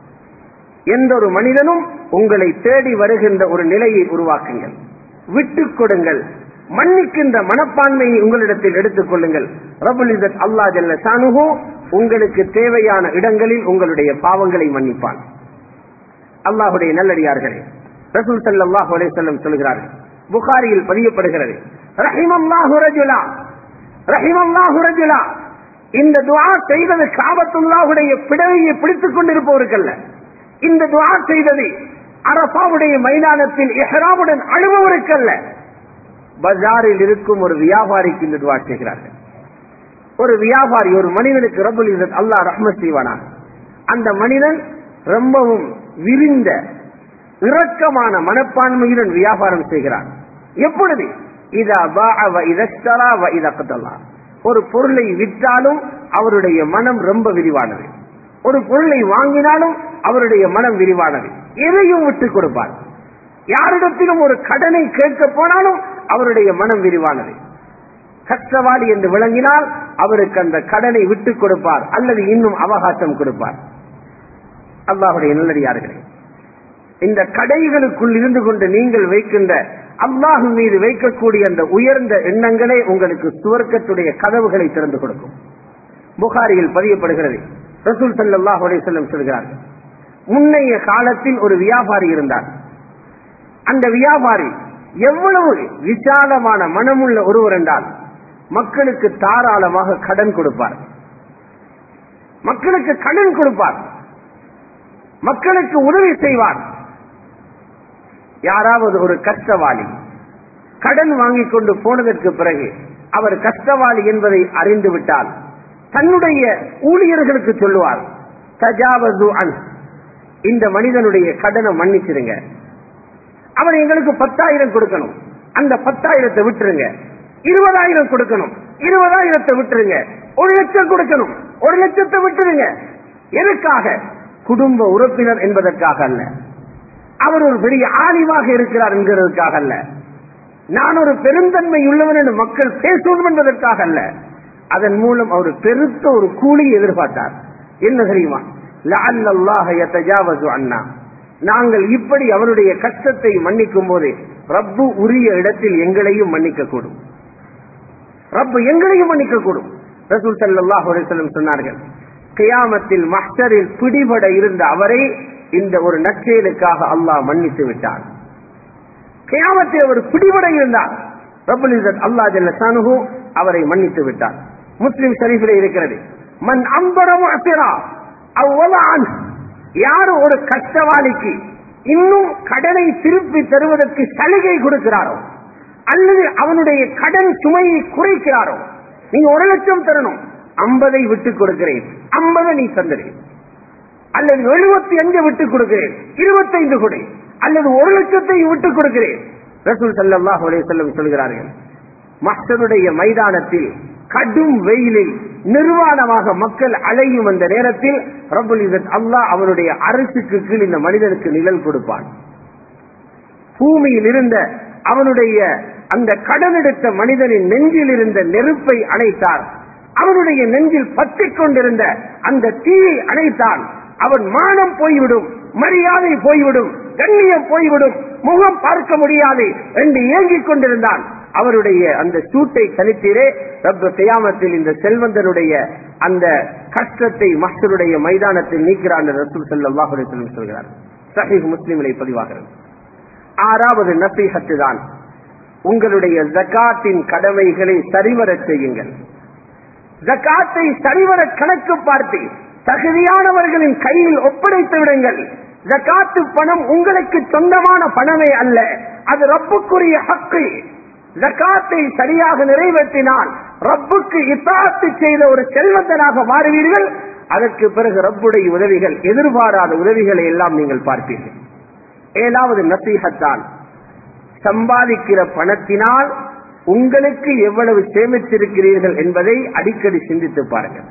எந்த ஒரு மனிதனும் உங்களை தேடி வருகின்ற ஒரு நிலையை உருவாக்குங்கள் விட்டுக் கொடுங்கள் மன்னிக்கின்ற மனப்பான்மையை உங்களிடத்தில் எடுத்துக் கொள்ளுங்கள் ரபுல் இசத் அல்லா ஜல்ல சானுகோ உங்களுக்கு தேவையான இடங்களில் உங்களுடைய பாவங்களை மன்னிப்பான் அல்லாஹுடைய நல்லடியார்களே ரசூல் ஸல்லல்லாஹு அலைஹி வஸல்லம் சொல்கிறார்கள் புகாரியில் பதியப்படுகிறது ரஹிமல்லாஹு ரஜுலா ரஹிமல்லாஹு ரஜுலா இந்த துஆ செய்தது காபத்துல்லாஹுடைய பிடவையை பிடித்துக் கொண்டிருப்பவருக்கல்ல இந்த துஆ செய்தது அரபாவுடைய மைதானத்தில் இஹ்ராமுடன் அழுபவருக்கல்ல பஜாரில் இருக்கும் ஒரு வியாபாரிக்கு இந்த துஆ செய்கிறார்கள் ஒரு வியாபாரி ஒரு மனிதனுக்கு ரபுல் இஸ்ஸத் அல்லாஹ் ரஹ்மத் செய்வானா அந்த மனிதன் ரொம்பவும் விரிந்த இரக்கமான மனப்பான்மையுடன் வியாபாரம் செய்கிறான் எப்பொழுது இதா பாஅ வ இதஸ்தரா வ இதக்தலா ஒரு பொருளை விற்றாலும் அவருடைய மனம் ரொம்ப விரிவானது ஒரு பொருளை வாங்கினாலும் அவருடைய மனம் விரிவானது எதையும் விட்டுக் கொடுப்பார் யாரிடத்திலும் ஒரு கடனை கேட்க போனாலும் அவருடைய மனம் விரிவானது கஷ்டவாளி என்று விளங்கினால் அவருக்கு அந்த கடனை விட்டுக் கொடுப்பார் அல்லது இன்னும் அவகாசம் கொடுப்பார் அல்லாஹுடைய நல்லடியார்களே இந்த கடைகளுக்குள் இருந்து கொண்டு நீங்கள் வைக்கின்ற அல்லாஹு மீது வைக்கக்கூடிய அந்த உயர்ந்த எண்ணங்களே உங்களுக்கு சுவர்க்கத்துடைய கதவுகளை திறந்து கொடுக்கும் புகாரியில் பதியப்படுகிறது ரசூல் சல்லாஹ் அலையம் சொல்கிறார்கள் முன்னைய காலத்தில் ஒரு வியாபாரி இருந்தார் அந்த வியாபாரி எவ்வளவு விசாலமான மனமுள்ள ஒருவர் என்றால் மக்களுக்கு தாராளமாக கடன் கொடுப்பார் மக்களுக்கு கடன் கொடுப்பார் மக்களுக்கு உதவி செய்வார் யாராவது ஒரு கஷ்டவாளி கடன் வாங்கிக் கொண்டு போனதற்கு பிறகு அவர் கஷ்டவாளி என்பதை அறிந்து விட்டால் தன்னுடைய ஊழியர்களுக்கு சொல்லுவார் தஜாவது அன் இந்த மனிதனுடைய கடனை மன்னிச்சிருங்க அவர் எங்களுக்கு பத்தாயிரம் கொடுக்கணும் அந்த பத்தாயிரத்தை விட்டுருங்க இருபதாயிரம் கொடுக்கணும் இருபதாயிரத்தை விட்டுருங்க ஒரு லட்சம் கொடுக்கணும் ஒரு லட்சத்தை விட்டுருங்க எதுக்காக குடும்ப உறுப்பினர் என்பதற்காக அல்ல அவர் ஒரு பெரிய ஆலிமாக இருக்கிறார் என்கிறதுக்காக அல்ல நான் ஒரு பெருந்தன்மை உள்ளவன் என்று மக்கள் பேசணும் என்பதற்காக அல்ல அதன் மூலம் அவர் பெருத்த ஒரு கூலியை எதிர்பார்த்தார் என்ன தெரியுமா லஅல்லல்லாஹ யதஜாவசு அண்ணா நாங்கள் இப்படி அவருடைய கஷ்டத்தை மன்னிக்கும் போது ரப்பு உரிய இடத்தில் எங்களையும் மன்னிக்க கூடும் ரப்பு எங்களையும் மன்னிக்க கூடும் ரசூல் ஸல்லல்லாஹு அலைஹி வஸல்லம் சொன்னார்கள் கியாமத்தில் மஹ்ஷரில் பிடிபட இருந்த அவரை இந்த ஒரு நற்செயலுக்காக அல்லாஹ் மன்னித்து விட்டார் கியாமத்தில் அவர் பிடிபட இருந்தார் ரபுல் இசத் அல்லாஹ் ஜல்ல ஷானுஹு அவரை மன்னித்து விட்டார் முஸ்லிம் ஷரீஃபிலே இருக்கிறது மன் அம்பரம் அசிரா அவ்வளவு யார் ஒரு கஷ்டவாளிக்கு இன்னும் கடனை திருப்பி தருவதற்கு சலுகை கொடுக்கிறாரோ அல்லது அவனுடைய கடன் சுமையை குறைக்கிறாரோ நீங்க ஒரு லட்சம் தரணும் ஐம்பதை விட்டுக் கொடுக்கிறேன் ஐம்பதை நீ தந்துடு அல்லது எழுபத்தி அஞ்சு விட்டுக் கொடுக்கிறேன் இருபத்தைந்து கொடு அல்லது ஒரு லட்சத்தை விட்டுக் கொடுக்கிறேன் ரசூல் சல்லாஹ் செல்லம் சொல்கிறார்கள் மக்களுடைய மைதானத்தில் கடும் வெயிலில் நிர்வாணமாக மக்கள் அலையும் அந்த நேரத்தில் ரபுல் இசத் அல்லாஹ் அவருடைய அரசுக்கு கீழ் இந்த மனிதனுக்கு நிழல் கொடுப்பான் பூமியில் இருந்த அவனுடைய அந்த கடன் எடுத்த மனிதனின் நெஞ்சில் இருந்த நெருப்பை அணைத்தார் அவனுடைய நெஞ்சில் பற்றிக் கொண்டிருந்த அந்த தீயை அணைத்தான் அவன் மானம் போய்விடும் மரியாதை போய்விடும் கண்ணியம் போய்விடும் முகம் பார்க்க முடியாது என்று ஏங்கிக் கொண்டிருந்தான் அவருடைய அந்த சூட்டை தனித்தீரே ரப்ப கியாமத்தில் இந்த செல்வந்தருடைய அந்த கஷ்டத்தை மக்களுடைய மைதானத்தில் நீக்கிறார் ரசூல் ஸல்லல்லாஹு அலைஹி வஸல்லம் சொல்கிறார் சஹீஹ் முஸ்லிமிலே பதிவாகிறது ஆறாவது நசீஹத்து தான் உங்களுடைய ஜகாத்தின் கடமைகளை சரிவரச் செய்யுங்கள் ஜகாத்தை சரிவர கணக்கு பார்த்து தகுதியானவர்களின் கையில் ஒப்படைத்து விடுங்கள் ஜகாத்து பணம் உங்களுக்கு சொந்தமான பணமே அல்ல அது ரப்புக்குரிய ஹக்கு ஜகாத்தை சரியாக நிறைவேற்றினால் ரப்புக்கு இத்தாத்து செய்த ஒரு செல்வந்தனாக மாறுவீர்கள் அதற்கு பிறகு ரப்புடைய உதவிகள் எதிர்பாராத உதவிகளை எல்லாம் நீங்கள் பார்ப்பீர்கள் ஏழாவது நசீகத்தான் சம்பாதிக்கிற பணத்தினால் உங்களுக்கு எவ்வளவு சேமித்திருக்கிறீர்கள் என்பதை அடிக்கடி சிந்தித்து பாருங்கள்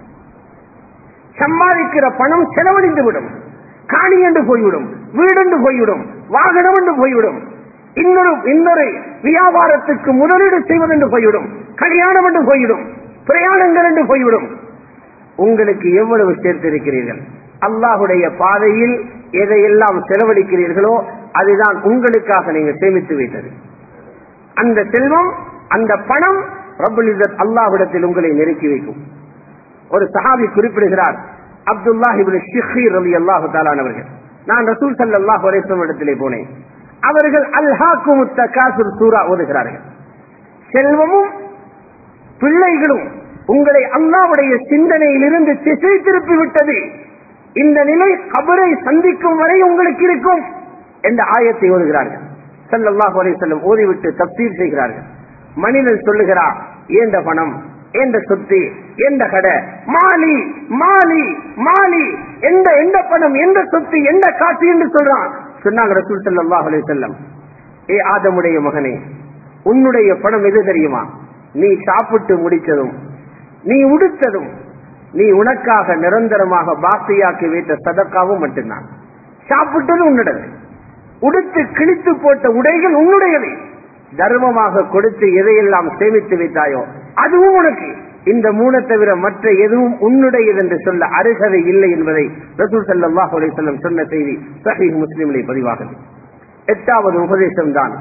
சம்பாதிக்கிற பணம் செலவழிந்து விடும் காணி என்று போய்விடும் வீடு என்று போய்விடும் வாகனம் என்று போய்விடும் இன்னொரு இன்னொரு வியாபாரத்துக்கு முதலீடு செய்வதென்று போய்விடும் கல்யாணம் என்று போய்விடும் பிரயாணங்கள் என்று போய்விடும் உங்களுக்கு எவ்வளவு சேர்த்திருக்கிறீர்கள் அல்லாஹுடைய பாதையில் எதையெல்லாம் செலவழிக்கிறீர்களோ அதுதான் உங்களுக்காக நீங்கள் சேமித்து வைத்தது அந்த செல்வம் அந்த பணம் ரபுல் இசத் அல்லாஹ்விடத்தில் உங்களை நெருக்கி வைக்கும் ஒரு சஹாபி குறிப்பிடுகிறார் அப்துல்லாஹிபின் ஷிஹீர் அலி அல்லாஹு தாலானவர்கள் நான் ரசூல் சல்லாஹ் அலேஸ்வரம் இடத்திலே போனேன் அவர்கள் அல்ஹாக்கும் தகாசுர் சூரா ஓதுகிறார்கள் செல்வமும் பிள்ளைகளும் உங்களை அல்லாவுடைய சிந்தனையிலிருந்து திசை திருப்பி விட்டது இந்த நிலை கபரை சந்திக்கும் வரை உங்களுக்கு இருக்கும் என்ற ஆயத்தை ஓதுகிறார்கள் சல்லல்லாஹு அலைஹி வஸல்லம் ஓதிவிட்டு தப்சீர் செய்கிறார்கள் மனிதன் சொல்லுகிறார் ஏந்த பணம் எந்த சொத்து எந்த கடை மாலி மாலி மாலி எந்த எந்த பணம் எந்த சொத்து எந்த காசு என்று சொல்றான் சொன்னாங்க ரசூல் ஸல்லல்லாஹு அலைஹி வஸல்லம் ஏ ஆதமுடைய மகனே உன்னுடைய பணம் எது தெரியுமா நீ சாப்பிட்டு முடித்ததும் நீ உடுத்ததும் நீ உனக்காக நிரந்தரமாக பாக்கியாக்கி வைத்த சதக்காவும் மட்டும்தான் சாப்பிட்டது உன்னுடையது உடுத்து கிழித்து போட்ட உடைகள் உன்னுடையது தர்மமாக கொடுத்து எதையெல்லாம் சேமித்து வைத்தாயோ அதுவும் உனக்கு இந்த மூணை தவிர மற்ற எதுவும் உன்னுடையது என்று சொல்ல அருகதை இல்லை என்பதை ரசூல் சல்லாஹ் அலையம் சொன்ன செய்தி சஹீஹ் முஸ்லிமிலே பதிவாகுது எட்டாவது உபதேசம் தான்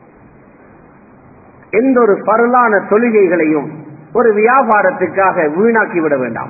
எந்த ஒரு பரலான தொழுகைகளையும் ஒரு வியாபாரத்துக்காக வீணாக்கி விட வேண்டாம்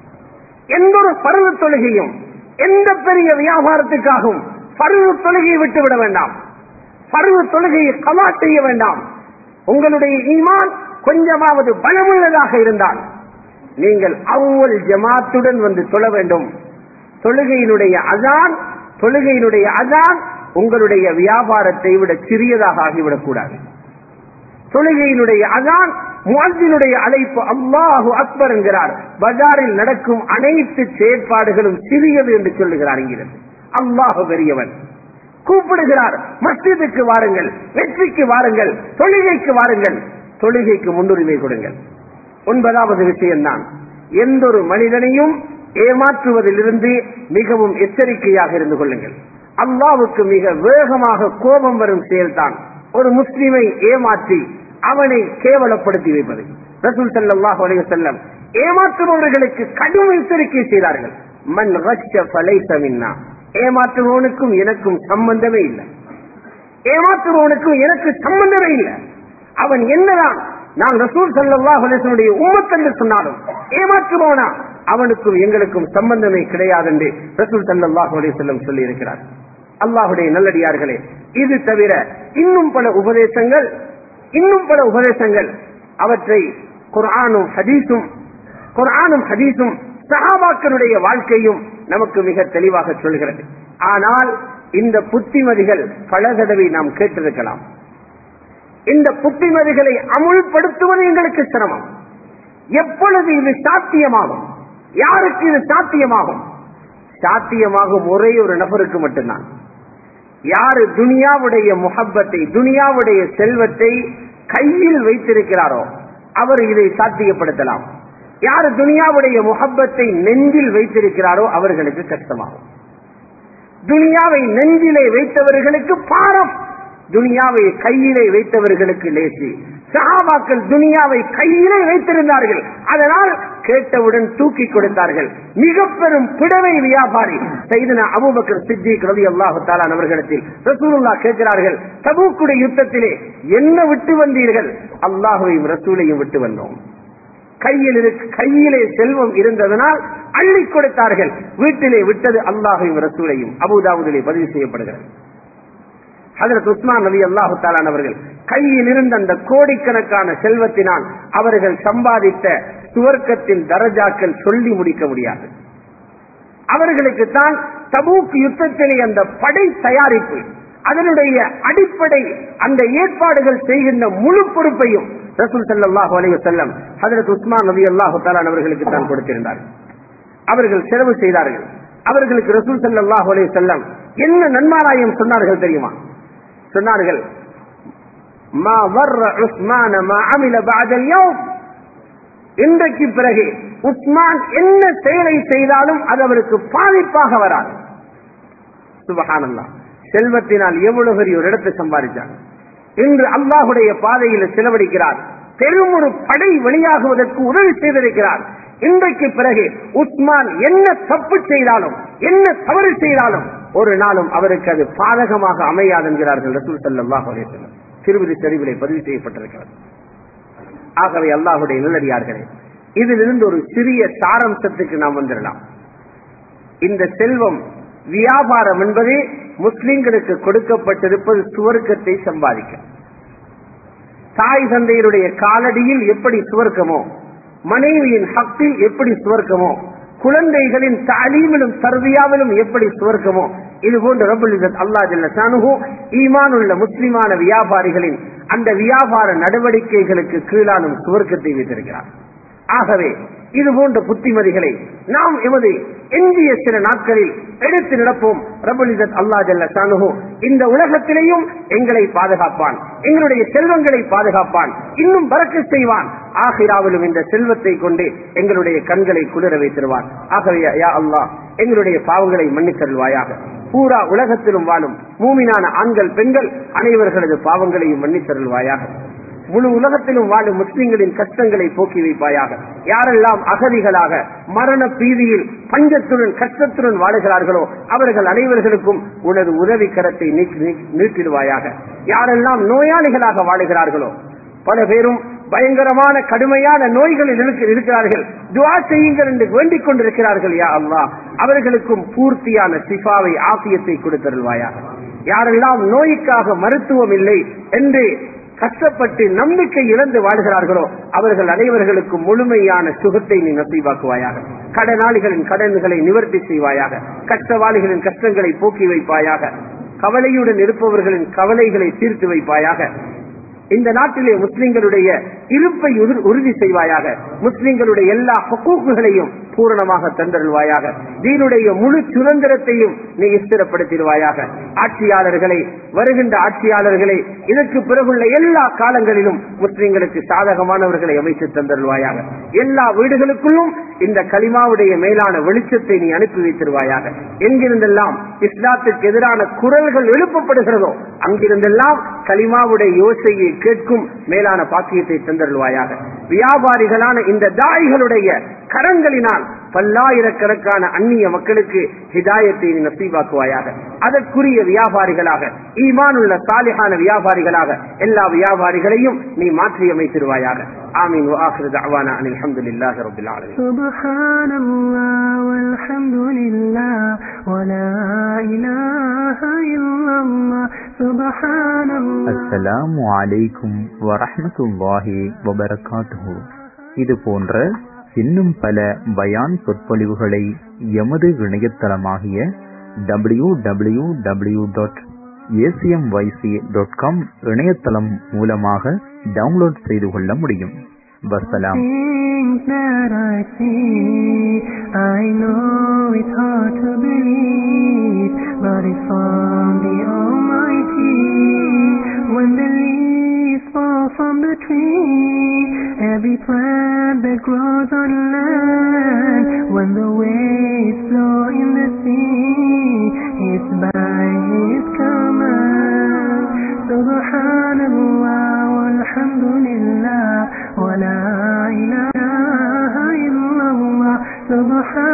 எந்த ஒரு பருவ தொழுகையும் எந்த பெரிய வியாபாரத்துக்காகவும் பருவ தொழுகையை விட்டு விட வேண்டாம் பருவ தொழுகையை கலா செய்ய வேண்டாம் உங்களுடைய ஈமான் கொஞ்சமாவது பலமுள்ளதாக இருந்தால் நீங்கள் அவ்வள் ஜமாத்துடன் வந்து தொழ வேண்டும் தொழுகையினுடைய அதான் தொழுகையினுடைய அதான் உங்களுடைய வியாபாரத்தை விட சிறியதாக ஆகிவிடக் கூடாது தொழுகையினுடைய அதான் முஅத்தினுடைய அழைப்பு அல்லாஹு அக்பர் என்கிறார் பஜாரில் நடக்கும் அனைத்து செயற்பாடுகளும் சிறியது என்று சொல்லுகிறார் இங்கிருந்து அல்லாஹு பெரியவன் கூப்பிடுகிறார் மஸ்ஜிதுக்கு வாருங்கள் வெற்றிக்கு வாருங்கள் தொழுகைக்கு வாருங்கள் தொழுகைக்கு முன்னுரிமை கொடுங்கள் ஒன்பதாவது விஷயம்தான் எந்த ஒரு மனிதனையும் ஏமாற்றுவதிலிருந்து மிகவும் எச்சரிக்கையாக இருந்து கொள்ளுங்கள் அல்லாவுக்கு மிக வேகமாக கோபம் வரும் செயல்தான் ஒரு முஸ்லிமை ஏமாற்றி அவனை கேவலப்படுத்தி வைப்பது ரசூல் சல்லாஹ் அலைஹி செல்லம் ஏமாற்றுபவர்களுக்கு கடும் எச்சரிக்கை செய்தார்கள் மண் ரஷ்ய பலைசமின்னா ஏமாற்றுபவனுக்கும் எனக்கும் சம்பந்தமே இல்லை ஏமாற்றுபவனுக்கும் எனக்கு சம்பந்தமே இல்லை அவன் என்னதான் நான் ரசூல் சல்லாஹ் அலிசனுடைய உம்மத் என்று சொன்னாலும் ஏமாற்றுபவனா அவனுக்கும் எங்களுக்கும் சம்பந்தமே கிடையாது என்று ரசூல் சல்லாஹ் அலிசல்லம் சொல்லி இருக்கிறார் அல்லாஹுடைய நல்லடியார்களே இது தவிர இன்னும் பல உபதேசங்கள் இன்னும் பல உபதேசங்கள் அவற்றை குர்ஆனும் ஹதீஸும் குர்ஆனும் ஹதீஸும் சஹாபாக்களுடைய வாழ்க்கையும் நமக்கு மிக தெளிவாக சொல்கிறது ஆனால் இந்த புத்திமதிகள் பல தடவை நாம் கேட்டிருக்கலாம் இந்த புத்திமதிகளை அமுல்படுத்துவது எங்களுக்கு சிரமம் எப்பொழுது இது சாத்தியமாகும் யாருக்கு இது சாத்தியமாகும் சாத்தியமாகும் ஒரே ஒரு நபருக்கு மட்டும்தான் யாரு துனியாவுடைய முகப்பத்தை துனியாவுடைய செல்வத்தை கையில் வைத்திருக்கிறாரோ அவர் இதை சாத்தியப்படுத்தலாம் யாரு துனியாவுடைய முகப்பத்தை நெஞ்சில் வைத்திருக்கிறாரோ அவர்களுக்கு கஷ்டமாகும் துனியாவை நெஞ்சிலே வைத்தவர்களுக்கு பாரம் துனியாவை கையிலே வைத்தவர்களுக்கு லேசி சஹாபாக்கள் துனியாவை கையிலே வைத்திருந்தார்கள் அதனால் கேட்டவுடன் தூக்கி கொடுத்தார்கள் மிக பெரும் பிடவை வியாபாரி செய்தன அபுபக்கர் சித்திக் ரவி அல்லாஹு தாலான் அவர்களிடத்தில் ரசூலுல்லா கேட்கிறார்கள் தபூக்குடைய யுத்தத்திலே என்ன விட்டு வந்தீர்கள் அல்லாஹுவையும் ரசூலையும் விட்டு வந்தோம் கையில் இருக்கு கையிலே செல்வம் இருந்ததனால் அள்ளி கொடுத்தார்கள் வீட்டிலே விட்டது அல்லாஹையும் ரசூலையும் அபுதாவுதிலே பதிவு செய்யப்படுகிறது ஹதரத் உஸ்மான் நபி அல்லாஹு தாலான் அவர்கள் கையில் இருந்த அந்த கோடிக்கணக்கான செல்வத்தினால் அவர்கள் சம்பாதித்த சுவர்க்கத்தின் தரஜாக்கள் சொல்லி முடிக்க முடியாது அவர்களுக்கு தான் தபூக் யுத்தத்திலே அந்த படை தயாரிப்பு அதனுடைய அடிப்படை அந்த ஏற்பாடுகள் செய்கின்ற முழு பொறுப்பையும் ரசூல் ஸல்லல்லாஹு அலைஹி வஸல்லம் ஹஜரத் உஸ்மான் ரலியல்லாஹு தஆலா அவர்களுக்கு தான் கொடுத்திருந்தார்கள் அவர்கள் செலவு செய்தார்கள் அவர்களுக்கு ரசூல் ஸல்லல்லாஹு அலைஹி வஸல்லம் என்ன நன்மாராயம் சொன்னார்கள் தெரியுமா சொன்னார்கள் மா வர்ற உஸ்மான மா அமில பஅதல் யௌம் இன்றைக்கு பிறகு உஸ்மான் என்ன செயலை செய்தாலும் அது அவருக்கு பாதிப்பாக வராது சுபஹானல்லா செல்வத்தினால் எவ்வளவு பெரிய ஒரு இடத்தை சம்பாதிச்சார் இன்று அல்லாஹுடைய பாதையில் செலவழிக்கிறார் பெரும் ஒரு படை வெளியாகுவதற்கு உதவி செய்திருக்கிறார் இன்றைக்கு பிறகு உஸ்மான் என்ன தப்பு செய்தாலும் என்ன தவறு செய்தாலும் ஒரு நாளும் அவருக்கு அது பாதகமாக அமையாது என்கிறார்கள் ரசூல் ஸல்லல்லாஹு அலைஹி வஸல்லம் திருவிதி சரிவிலை பதிவு செய்யப்பட்டிருக்கிறது ஆகவே அல்லாஹுடைய நல்லடியார்களே இதிலிருந்து ஒரு சிறிய சாரம்சத்துக்கு நாம் வந்துடலாம் இந்த செல்வம் வியாபாரம் என்பது முஸ்லிம்களுக்கு கொடுக்கப்பட்டிருப்பது சுவர்க்கத்தை சம்பாதிக்க தாய் தந்தையருடைய காலடியில் எப்படி சுவர்க்கமோ மனைவியின் ஹக்கில் எப்படி சுவர்க்கமோ குழந்தைகளின் தாலீமிலும் தர்வியாவிலும் எப்படி சுவர்க்கமோ இது போன்ற ரபுல் அல்லா ஜல்ல சானுகோ ஈமான் உள்ள முஸ்லிமான வியாபாரிகளின் அந்த வியாபார நடவடிக்கைகளுக்கு கீழானும் சுவர்க்கத்தை வைத்திருக்கிறார் ஆகவே இது போன்ற புத்திமதிகளை நாம் எமது எஞ்சிய சில நாட்களில் எடுத்து நடப்போம் ரபுலிசத் அல்லா ஜல்ல சானுகோ இந்த உலகத்திலேயும் எங்களை பாதுகாப்பான் எங்களுடைய செல்வங்களை பாதுகாப்பான் இன்னும் பறக்க செய்வான் ஆகிராவிலும் இந்த செல்வத்தை கொண்டு எங்களுடைய கண்களை குளிர வைத்திருவான் ஆகவே யா அல்லாஹ் எங்களுடைய பாவங்களை மன்னித்தருள்வாயாக பூரா உலகத்திலும் வாழும் மூமினான ஆண்கள் பெண்கள் அனைவர்களது பாவங்களையும் மன்னித்தருள்வாயாக முழு உலகத்திலும் வாழும் முஸ்லிம்களின் கஷ்டங்களை போக்கி வைப்பாயாக யாரெல்லாம் அகதிகளாக மரண பீதியில் பஞ்சத்துடன் கஷ்டத்துடன் வாழுகிறார்களோ அவர்கள் அனைவர்களுக்கும் உனது உதவி கரத்தை நீட்டிடுவாயாக யாரெல்லாம் நோயாளிகளாக வாழுகிறார்களோ பல பேரும் பயங்கரமான கடுமையான நோய்களில் இருக்கிறார்கள் துவா செய்யுங்கள் என்று வேண்டிக் கொண்டிருக்கிறார்கள் யா அல்லா அவர்களுக்கும் பூர்த்தியான சிஃபாவை ஆசியத்தை கொடுத்தருள்வாயாக யாரெல்லாம் நோய்க்காக மருத்துவம் இல்லை என்று கஷ்டப்பட்டு நம்பிக்கை இழந்து வாழ்கிறார்களோ அவர்கள் அனைவர்களுக்கும் முழுமையான சுகத்தை நீ நசீவாக்குவாயாக கடனாளிகளின் கடன்களை நிவர்த்தி செய்வாயாக கஷ்டவாளிகளின் கஷ்டங்களை போக்கி வைப்பாயாக கவலையுடன் இருப்பவர்களின் கவலைகளை தீர்த்து வைப்பாயாக இந்த நாட்டிலே முஸ்லிம்களுடைய இருப்பை உறுதி செய்வாயாக முஸ்லிம்களுடைய எல்லா ஹக்கூக்குகளையும் பூரணமாக தந்தருள்வாயாக தீனுடைய முழு சுதந்திரத்தையும் நீ ஸ்திரப்படுத்திடுவாயாக ஆட்சியாளர்களை வருகின்ற ஆட்சியாளர்களை இதற்கு பிறகுள்ள எல்லா காலங்களிலும் முஸ்லிம்களுக்கு சாதகமானவர்களை அமைத்து தந்தருள்வாயாக எல்லா வீடுகளுக்குள்ளும் இந்த கலிமாவுடைய மேலான வெளிச்சத்தை நீ அனுப்பி வைத்திருவாயாக எங்கிருந்தெல்லாம் இஸ்லாத்துக்கு எதிரான குரல்கள் எழுப்பப்படுகிறதோ அங்கிருந்தெல்லாம் கலிமாவுடைய யோசையை கேட்கும் மேலான பாக்கியத்தை தந்தருள்வாயாக வியாபாரிகளான இந்த தாய்களுடைய கரங்களினால் பல்லாயிரக்கணக்கான அந்நிய மக்களுக்கு ஹிதாயத்தை நீ நசீவாக்குவாயாக அதற்குரிய வியாபாரிகளாக ஈமானுள்ள சாலிகான வியாபாரிகளாக எல்லா வியாபாரிகளையும் நீ மாற்றி அமைத்திருவாயாக آمين وآخر دعوانا أن الحمد لله رب العالمين سبحان الله والحمد لله ولا إله إلا الله سبحان الله அஸ்ஸலாமு அலைக்கும் வரஹ்மத்துல்லாஹி வபரகாத்துஹு இது போன்ற இன்னும் பல பயான் சொற்பொழிவுகளை எமது இணையதளமாகிய W W W dot A C M Y C dot com இணையதளம் மூலமாக டவுன்லோட் செய்து கொள்ள முடியும் வசலாம் Things that I see, I know it's hard to believe, but it's from the Almighty. When the leaves fall from the tree, every plant that grows on land, when the waves flow in the sea, it's by His command. Subhanallah, walhamdulillah, wa la ilaha illallah, subhanallah.